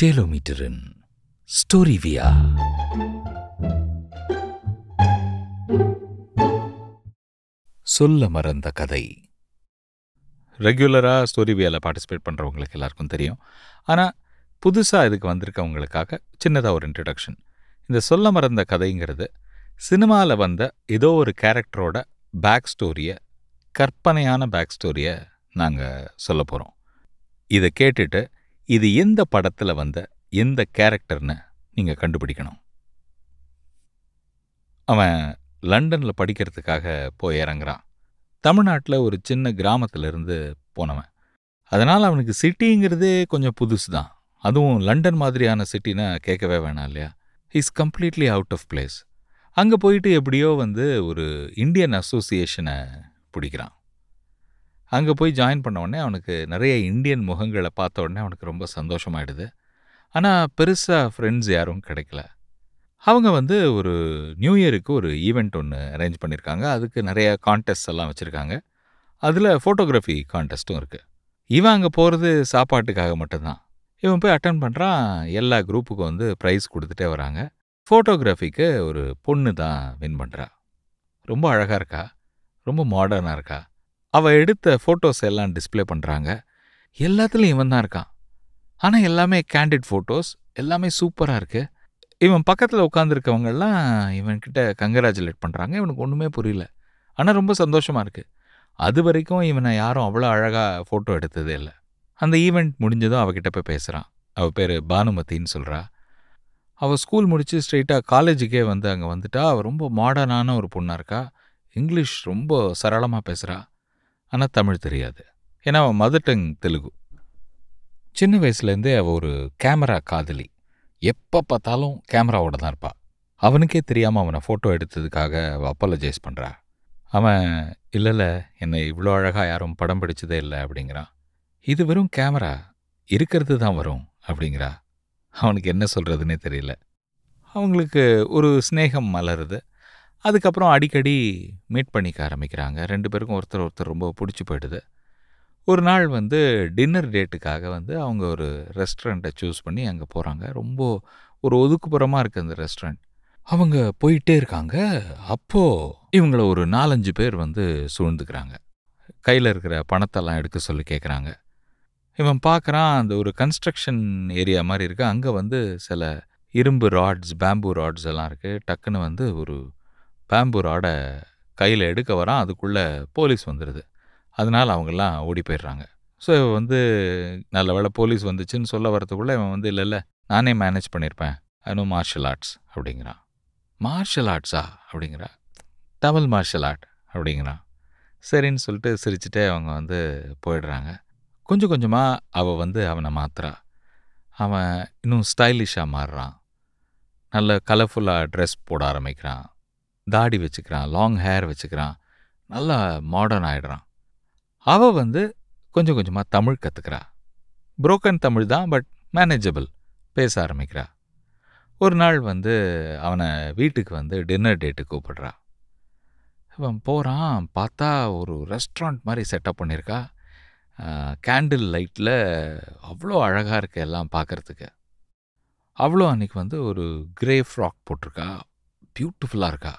ஸ்டேலோமீட்டரின் ஸ்டோரிவியா சொல்ல மறந்த கதை ரெகுலராக ஸ்டோரிவியாவில் பார்ட்டிசிபேட் பண்ணுறவங்களுக்கு எல்லாருக்கும் தெரியும் ஆனால் புதுசாக இதுக்கு வந்திருக்கவங்களுக்காக சின்னதாக ஒரு இன்ட்ரடக்ஷன் இந்த சொல்ல மறந்த கதைங்கிறது சினிமாவில் வந்த ஏதோ ஒரு கேரக்டரோட பேக் ஸ்டோரியை கற்பனையான பேக் ஸ்டோரியை நாங்கள் சொல்ல போகிறோம் இதை கேட்டுட்டு இது எந்த படத்தில் வந்த எந்த கேரக்டர்னு நீங்கள் கண்டுபிடிக்கணும் அவன் லண்டனில் படிக்கிறதுக்காக போய் இறங்குறான் தமிழ்நாட்டில் ஒரு சின்ன கிராமத்திலிருந்து போனவன் அதனால் அவனுக்கு சிட்டிங்கிறதே கொஞ்சம் புதுசு தான் அதுவும் லண்டன் மாதிரியான சிட்டினா கேட்கவே வேணாம் இல்லையா is completely out of place அங்கே போயிட்டு எப்படியோ வந்து ஒரு இந்தியன் அசோசியேஷனை பிடிக்கிறான் அங்கே போய் ஜாயின் பண்ண உடனே அவனுக்கு நிறைய இந்தியன் முகங்களை பார்த்த உடனே அவனுக்கு ரொம்ப சந்தோஷமாயிடுது ஆனால் பெருசாக ஃப்ரெண்ட்ஸ் யாரும் கிடைக்கல அவங்க வந்து ஒரு நியூ இயருக்கு ஒரு ஈவெண்ட் ஒன்று அரேஞ்ச் பண்ணியிருக்காங்க அதுக்கு நிறைய கான்டெஸ்ட் எல்லாம் வச்சுருக்காங்க அதில் ஃபோட்டோகிராஃபி கான்டெஸ்ட்டும் இருக்குது இவன் அங்கே போகிறது சாப்பாட்டுக்காக மட்டும்தான் இவன் போய் அட்டன் பண்ணுறான் எல்லா குரூப்புக்கும் வந்து ப்ரைஸ் கொடுத்துட்டே வராங்க ஃபோட்டோகிராஃபிக்கு ஒரு பொண்ணு தான் வின் பண்ணுறா ரொம்ப அழகாக இருக்கா ரொம்ப மாடர்னாக இருக்கா அவள் எடுத்த ஃபோட்டோஸ் எல்லாம் டிஸ்ப்ளே பண்ணுறாங்க எல்லாத்துலேயும் இவன் தான் இருக்கான் ஆனால் எல்லாமே கேண்டிட் ஃபோட்டோஸ் எல்லாமே சூப்பராக இருக்குது இவன் பக்கத்தில் உட்காந்துருக்கவங்கெல்லாம் இவன்கிட்ட கங்கராச்சுலேட் பண்ணுறாங்க இவனுக்கு ஒன்றுமே புரியல ஆனால் ரொம்ப சந்தோஷமாக இருக்குது அது வரைக்கும் இவனை யாரும் அவ்வளோ அழகாக ஃபோட்டோ எடுத்ததே இல்லை அந்த ஈவெண்ட் முடிஞ்சதும் அவகிட்ட போய் பேசுகிறான் அவள் பேர் பானுமதின்னு சொல்கிறா அவள் ஸ்கூல் முடித்து ஸ்ட்ரெயிட்டாக காலேஜுக்கே வந்து அங்கே வந்துட்டா அவள் ரொம்ப மாடர்னான ஒரு பொண்ணாக இருக்கா இங்கிலீஷ் ரொம்ப சரளமாக பேசுகிறா ஆனால் தமிழ் தெரியாது ஏன்னா அவள் மதர் டங் தெலுங்கு சின்ன வயசுலேருந்தே அவள் ஒரு கேமரா காதலி எப்போ பார்த்தாலும் கேமராவோட தான் இருப்பாள் அவனுக்கே தெரியாமல் அவனை ஃபோட்டோ எடுத்ததுக்காக அவள் அப்பாலஜைஸ் பண்ணுறா அவன் இல்லைல்ல என்னை இவ்வளோ அழகாக யாரும் படம் பிடிச்சதே இல்லை அப்படிங்கிறான் இது வெறும் கேமரா இருக்கிறது தான் வரும் அப்படிங்கிறா அவனுக்கு என்ன சொல்கிறதுனே தெரியல அவங்களுக்கு ஒரு ஸ்னேகம் மலருது அதுக்கப்புறம் அடிக்கடி மீட் பண்ணிக்க ஆரம்பிக்கிறாங்க ரெண்டு பேருக்கும் ஒருத்தர் ஒருத்தர் ரொம்ப பிடிச்சி போயிடுது ஒரு நாள் வந்து டின்னர் டேட்டுக்காக வந்து அவங்க ஒரு ரெஸ்டாரண்ட்டை சூஸ் பண்ணி அங்கே போகிறாங்க ரொம்ப ஒரு ஒதுக்குப்புறமாக இருக்குது அந்த ரெஸ்டாரண்ட் அவங்க போயிட்டே இருக்காங்க அப்போது இவங்கள ஒரு நாலஞ்சு பேர் வந்து சூழ்ந்துக்கிறாங்க கையில் இருக்கிற பணத்தெல்லாம் எடுக்க சொல்லி கேட்குறாங்க இவன் பார்க்குறான் அந்த ஒரு கன்ஸ்ட்ரக்ஷன் ஏரியா மாதிரி இருக்குது அங்கே வந்து சில இரும்பு ராட்ஸ் பேம்பு ராட்ஸ் எல்லாம் இருக்குது டக்குன்னு வந்து ஒரு பேம்பு ராடை கையில் எடுக்க வரான் அதுக்குள்ளே போலீஸ் வந்துடுது அதனால் அவங்கெல்லாம் ஓடி போயிடுறாங்க ஸோ இவன் வந்து நல்ல வேளை போலீஸ் வந்துச்சுன்னு சொல்ல வரதுக்குள்ளே இவன் வந்து இல்லை இல்லை நானே மேனேஜ் பண்ணியிருப்பேன் அதுவும் மார்ஷல் ஆர்ட்ஸ் அப்படிங்கிறான் மார்ஷல் ஆர்ட்ஸா அப்படிங்கிறா தமிழ் மார்ஷல் ஆர்ட் அப்படிங்கிறான் சரின்னு சொல்லிட்டு சிரிச்சுட்டே அவங்க வந்து போயிடுறாங்க கொஞ்சம் கொஞ்சமாக அவள் வந்து அவனை மாத்துறா அவன் இன்னும் ஸ்டைலிஷாக மாறுறான் நல்ல கலர்ஃபுல்லாக ட்ரெஸ் போட ஆரம்பிக்கிறான் தாடி வச்சுக்கிறான் லாங் ஹேர் வச்சுக்கிறான் நல்லா மாடர்ன் ஆகிடுறான் அவள் வந்து கொஞ்சம் கொஞ்சமாக தமிழ் கற்றுக்கிறா புரோக்கன் தமிழ் தான் பட் மேனேஜபிள் பேச ஆரம்பிக்கிறா ஒரு நாள் வந்து அவனை வீட்டுக்கு வந்து டின்னர் டேட்டு கூப்பிடுறா அவன் போகிறான் பார்த்தா ஒரு ரெஸ்டாரண்ட் மாதிரி செட்டப் பண்ணியிருக்கா கேண்டில் லைட்டில் அவ்வளோ அழகாக இருக்கு எல்லாம் பார்க்குறதுக்கு அவ்வளோ அன்றைக்கி வந்து ஒரு கிரே ஃப்ராக் போட்டிருக்கா பியூட்டிஃபுல்லாக இருக்கா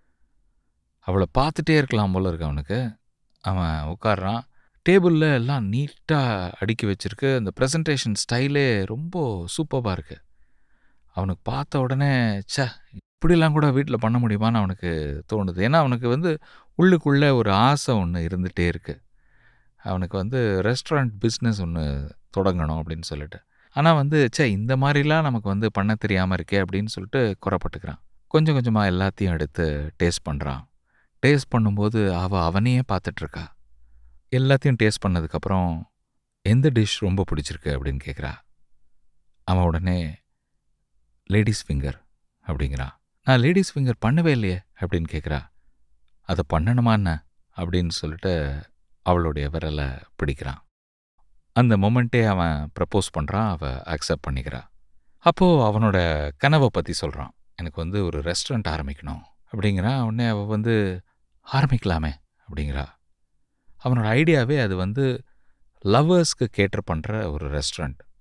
அவளை பார்த்துட்டே இருக்கலாம் போல இருக்கு அவனுக்கு அவன் உட்காடுறான் டேபிளில் எல்லாம் நீட்டாக அடுக்கி வச்சுருக்கு அந்த ப்ரெசன்டேஷன் ஸ்டைலே ரொம்ப சூப்பராக இருக்குது அவனுக்கு பார்த்த உடனே சே இப்படிலாம் கூட வீட்டில் பண்ண முடியுமான்னு அவனுக்கு தோணுது ஏன்னா அவனுக்கு வந்து உள்ளுக்குள்ளே ஒரு ஆசை ஒன்று இருந்துகிட்டே இருக்குது அவனுக்கு வந்து ரெஸ்டாரண்ட் பிஸ்னஸ் ஒன்று தொடங்கணும் அப்படின்னு சொல்லிட்டு ஆனால் வந்து சே இந்த மாதிரிலாம் நமக்கு வந்து பண்ண தெரியாமல் இருக்கே அப்படின்னு சொல்லிட்டு குறப்பட்டுக்கிறான் கொஞ்சம் கொஞ்சமாக எல்லாத்தையும் எடுத்து டேஸ்ட் பண்ணுறான் டேஸ்ட் பண்ணும்போது அவள் அவனையே பார்த்துட்ருக்கா எல்லாத்தையும் டேஸ்ட் பண்ணதுக்கப்புறம் எந்த டிஷ் ரொம்ப பிடிச்சிருக்கு அப்படின்னு கேட்குறா அவன் உடனே லேடிஸ் ஃபிங்கர் அப்படிங்கிறான் நான் லேடிஸ் ஃபிங்கர் பண்ணவே இல்லையே அப்படின்னு கேட்குறா அதை பண்ணணுமா என்ன அப்படின்னு சொல்லிட்டு அவளுடைய விரலை பிடிக்கிறான் அந்த மொமெண்ட்டே அவன் ப்ரப்போஸ் பண்ணுறான் அவள் அக்செப்ட் பண்ணிக்கிறா அப்போது அவனோட கனவை பற்றி சொல்கிறான் எனக்கு வந்து ஒரு ரெஸ்டாரண்ட் ஆரம்பிக்கணும் அப்படிங்கிறான் உடனே அவள் வந்து ஆரம்பிக்கலாமே அப்படிங்கிறா அவனோட ஐடியாவே அது வந்து லவ்வர்ஸ்க்கு கேட்டர் பண்ணுற ஒரு ரெஸ்டாரண்ட்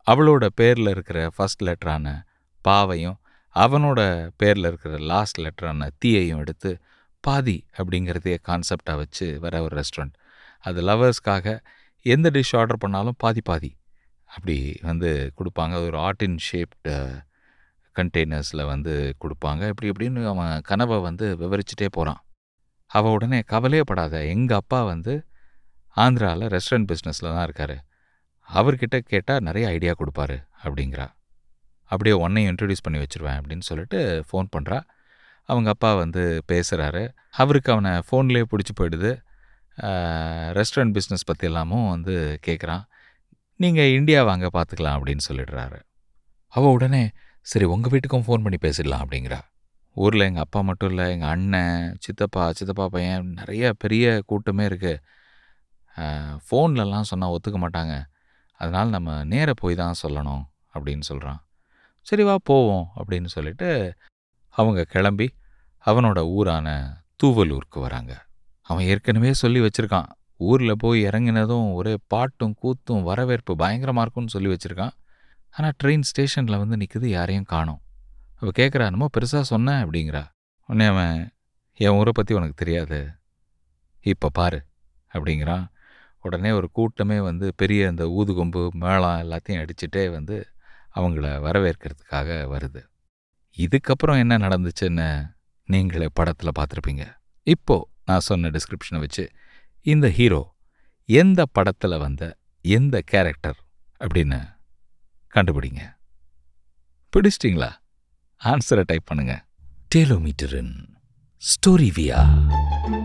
அவளோட பேரில் இருக்கிற ஃபர்ஸ்ட் லெட்டரான பாவையும் அவனோட பேரில் இருக்கிற லாஸ்ட் லெட்டரான தீயையும் எடுத்து பாதி அப்படிங்கிறதையே கான்செப்டாக வச்சு வர ஒரு ரெஸ்டாரண்ட் அது லவர்ஸ்க்காக எந்த டிஷ் ஆர்டர் பண்ணாலும் பாதி பாதி அப்படி வந்து கொடுப்பாங்க அது ஒரு ஆர்ட் இன் ஷேப்டு கண்டெய்னர்ஸில் வந்து கொடுப்பாங்க இப்படி இப்படின்னு அவன் கனவை வந்து விவரிச்சுட்டே போகிறான் அவள் உடனே கவலையே படாத எங்கள் அப்பா வந்து ஆந்திராவில் ரெஸ்டாரண்ட் பிஸ்னஸில் தான் இருக்கார் அவர்கிட்ட கேட்டால் நிறைய ஐடியா கொடுப்பாரு அப்படிங்கிறா அப்படியே உன்னையும் இன்ட்ரடியூஸ் பண்ணி வச்சுருவேன் அப்படின்னு சொல்லிட்டு ஃபோன் பண்ணுறா அவங்க அப்பா வந்து பேசுகிறாரு அவருக்கு அவனை ஃபோன்லேயே பிடிச்சி போயிடுது ரெஸ்டாரண்ட் பிஸ்னஸ் பற்றி எல்லாமும் வந்து கேட்குறான் நீங்கள் இந்தியா வாங்க பார்த்துக்கலாம் அப்படின்னு சொல்லிடுறாரு அவள் உடனே சரி உங்கள் வீட்டுக்கும் ஃபோன் பண்ணி பேசிடலாம் அப்படிங்கிறா ஊரில் எங்கள் அப்பா மட்டும் இல்லை எங்கள் அண்ணன் சித்தப்பா சித்தப்பா பையன் நிறைய பெரிய கூட்டமே இருக்குது ஃபோன்லலாம் சொன்னால் ஒத்துக்க மாட்டாங்க அதனால் நம்ம நேர போய் தான் சொல்லணும் அப்படின்னு சொல்கிறான் சரி வா போவோம் அப்படின்னு சொல்லிட்டு அவங்க கிளம்பி அவனோட ஊரான தூவலூருக்கு வராங்க அவன் ஏற்கனவே சொல்லி வச்சுருக்கான் ஊரில் போய் இறங்கினதும் ஒரே பாட்டும் கூத்தும் வரவேற்பு பயங்கரமாக இருக்கும்னு சொல்லி வச்சுருக்கான் ஆனால் ட்ரெயின் ஸ்டேஷனில் வந்து நிற்குது யாரையும் காணோம் அவள் கேட்குறா என்னமோ பெருசாக சொன்னேன் அப்படிங்கிறா உடனே அவன் என் ஊரை பற்றி உனக்கு தெரியாது இப்போ பாரு அப்படிங்கிறான் உடனே ஒரு கூட்டமே வந்து பெரிய அந்த ஊதுகொம்பு மேளம் எல்லாத்தையும் அடிச்சுட்டே வந்து அவங்கள வரவேற்கிறதுக்காக வருது இதுக்கப்புறம் என்ன நடந்துச்சுன்னு நீங்களே படத்தில் பார்த்துருப்பீங்க இப்போ நான் சொன்ன டிஸ்கிரிப்ஷனை வச்சு இந்த ஹீரோ எந்த படத்தில் வந்த எந்த கேரக்டர் அப்படின்னு கண்டுபிடிங்க பிடிச்சிட்டிங்களா ஆன்சரை டைப் பண்ணுங்க டேலோமீட்டரின் ஸ்டோரிவியா